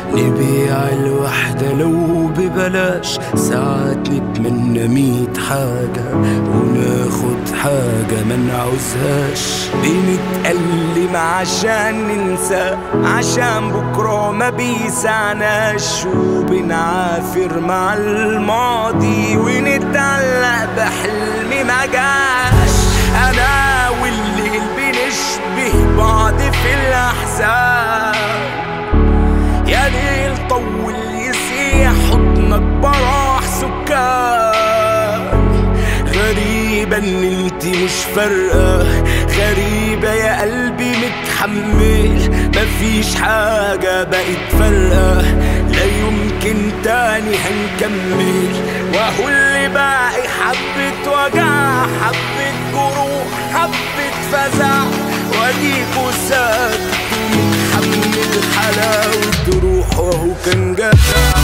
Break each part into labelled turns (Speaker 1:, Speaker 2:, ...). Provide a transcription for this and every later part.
Speaker 1: نبيع الوحدة لو ببلاش ساعات نتمنى ميت حاجة وناخد حاجة ما نعوزهاش بنتألم عشان ننسى عشان بكرة ما بيسعناش وبنعافر مع الماضي ونتعلق بحلم ما جاش أنا والليل بنشبه بعض في الأحزان يا ليل طول يسيح حضنك براح سكان غريبة ان انت مش فارقة غريبة يا قلبي متحمل مفيش حاجة بقت فارقة لا يمكن تاني هنكمل وهو اللي باقي حبة وجع حبة جروح حبة فزع واديكوا ساكت ومتحمل حلاوة روح وهو كان جدع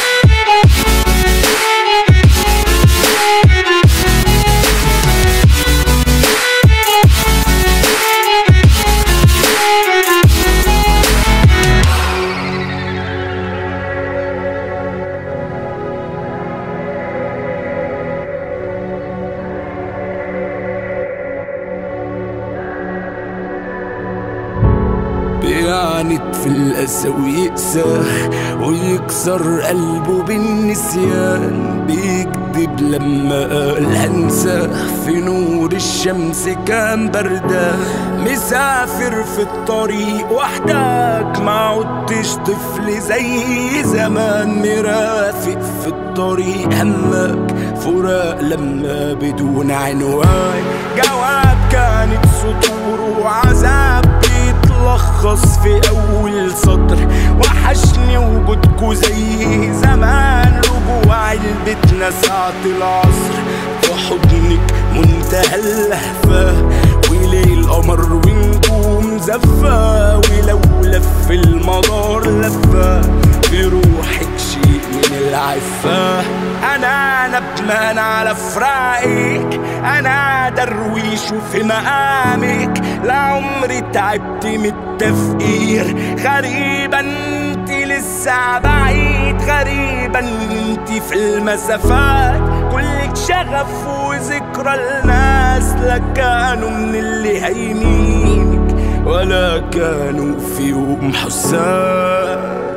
Speaker 1: بيعند في الأسى ويقسى ويكسر قلبه بالنسيان بيكذب لما قال هنسى في نور الشمس كان بردان مسافر في الطريق وحدك ما عدتش طفل زي زمان مرافق في الطريق همك فراق لما بدون عنوان جواب كانت سطور وعذاب بيتلخص في أول سطر وحشني وجودكوا زي زمان رجوع علبتنا ساعة العصر في حضنك منتهى اللهفة وليل قمر ونجوم زفة ولو لف المدار لفة بروحك شيء من العفة أنا ندمان على فراقك أنا درويش في مقامك لعمري تعبت من التفكير غريبة انت لسه بعيد غريبة انت في المسافات كلك شغف وذكرى الناس لا كانوا من اللي هيمينك ولا كانوا في يوم حسان